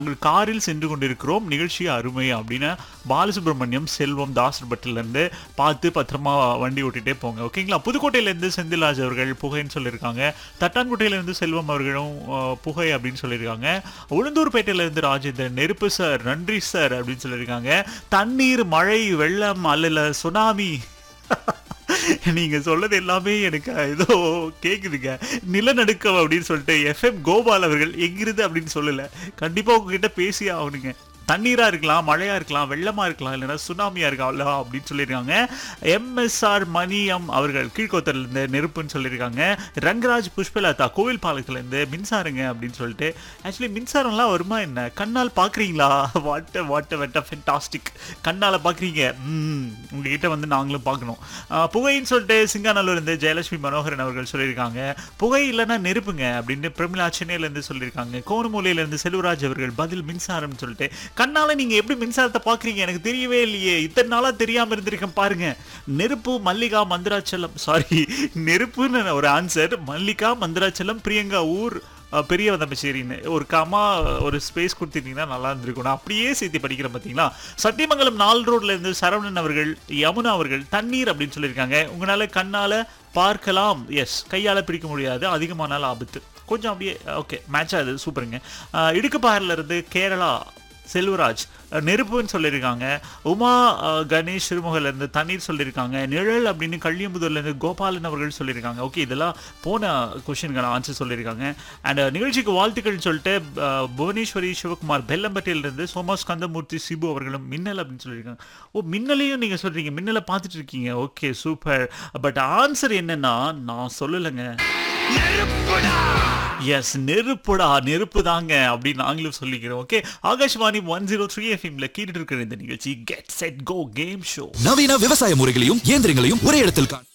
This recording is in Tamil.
உங்கள் காரில் சென்று கொண்டிருக்கிறோம் நிகழ்ச்சி அருமை அப்படின்னு பாலசுப்ரமணியம் செல்வம் தாசர்பட்டில இருந்து பார்த்து பத்திரமா வண்டி ஓட்டிட்டே போங்க ஓகேங்களா புதுக்கோட்டையில இருந்து செந்தில்ராஜ் அவர்கள் புகைன்னு சொல்லியிருக்காங்க தட்டான்குட்டையில இருந்து செல்வம் அவர்களும் அஹ், புகை அப்படின்னு சொல்லியிருக்காங்க உளுந்தூர்பேட்டையில இருந்து ராஜேந்திரன் நெருப்பு சார் நன்றி சார் அப்படின்னு சொல்லியிருக்காங்க தண்ணீர் மழை வெள்ளம் அல்ல சுனாமி நீங்க சொல்லது எல்லாமே எனக்கு ஏதோ கேக்குதுங்க நிலநடுக்கம் அப்படின்னு சொல்லிட்டு எஃப்எம் கோபால் அவர்கள் எங்கிருந்து அப்படின்னு சொல்லல கண்டிப்பா உங்ககிட்ட பேசி ஆகணுங்க தண்ணீரா இருக்கலாம் மழையா இருக்கலாம் வெள்ளமா இருக்கலாம் இல்லைன்னா சுனாமியா இருக்கலாம் அப்படின்னு சொல்லியிருக்காங்க எம்எஸ்ஆர் மணியம் அவர்கள் கீழ்கோத்தர்ல இருந்து நெருப்புன்னு சொல்லியிருக்காங்க ரங்கராஜ் புஷ்பலதா கோவில் பாலத்துல இருந்து மின்சாரங்க அப்படின்னு சொல்லிட்டு ஆக்சுவலி மின்சாரம்லாம் வருமா என்ன கண்ணால் பாக்குறீங்களா வாட்ட வாட்ட வெட்ட ஃபென்டாஸ்டிக் கண்ணால பாக்குறீங்க ம் உங்ககிட்ட வந்து நாங்களும் பார்க்கணும் ஆஹ் புகைன்னு சொல்லிட்டு சிங்காநல்லூர் இருந்து ஜெயலட்சுமி மனோகரன் அவர்கள் சொல்லியிருக்காங்க புகை இல்லைன்னா நெருப்புங்க அப்படின்னு பிரமிளா சென்னையில இருந்து சொல்லியிருக்காங்க கோணமூலையில இருந்து செல்வராஜ் அவர்கள் பதில் மின்சாரம்னு சொல்லிட்டு கண்ணால நீங்க எப்படி மின்சாரத்தை பாக்குறீங்க எனக்கு தெரியவே இல்லையே இத்தனை நாளா தெரியாம இருந்திருக்கேன் பாருங்க நெருப்பு மல்லிகா மந்திராச்சலம் சாரி நெருப்புன்னு ஒரு ஆன்சர் மல்லிகா மந்திராச்சலம் பிரியங்கா ஊர் அஹ், பெரிய வந்தமச்சேரின்னு ஒரு கமா ஒரு ஸ்பேஸ் கொடுத்துட்டீங்கன்னா நல்லா இருந்திருக்கும் நான் அப்படியே சேர்த்து படிக்கிறேன் பார்த்தீங்களா சத்தியமங்கலம் நால் ரோட்ல இருந்து சரவணன் அவர்கள் யமுனா அவர்கள் தண்ணீர் அப்படின்னு சொல்லியிருக்காங்க உங்களால கண்ணால பார்க்கலாம் எஸ் கையால பிடிக்க முடியாது அதிகமானால ஆபத்து கொஞ்சம் அப்படியே ஓகே மேட்ச் ஆகுது சூப்பருங்க அஹ், இடுக்குப்பாறையில இருந்து கேரளா செல்வராஜ் அஹ், நெருப்புன்னு சொல்லியிருக்காங்க உமா அஹ், கணேஷ் சிறுமுகையில இருந்து தண்ணீர் சொல்லியிருக்காங்க நிழல் அப்படின்னு கள்ளியம்புதூர்ல இருந்து கோபாலன் அவர்கள் சொல்லியிருக்காங்க ஓகே இதெல்லாம் போன கொஸ்டினுக்கான ஆன்சர் சொல்லியிருக்காங்க அண்ட் நிகழ்ச்சிக்கு வாழ்த்துக்கள் சொல்லிட்டு அஹ், புவனேஸ்வரி சிவகுமார் பெல்லம்பட்டியில இருந்து சோமாஸ் கந்தமூர்த்தி சிபு அவர்களும் மின்னல் அப்படின்னு சொல்லியிருக்காங்க ஓ மின்னலையும் நீங்க சொல்றீங்க மின்னலை பார்த்துட்டு இருக்கீங்க ஓகே சூப்பர் பட் ஆன்சர் என்னன்னா நான் சொல்லலைங்க எஸ் நெருப்புடா நெருப்பு தாங்க அப்படின்னு நாங்களும் சொல்லிக்கிறோம் okay Akashvani one zero three எஃப்எம்ல கேட்டுட்டு இருக்கிற இந்த நிகழ்ச்சி get set go game show நவீன விவசாய முறைகளையும் இயந்திரங்களையும் ஒரே இடத்தில் காண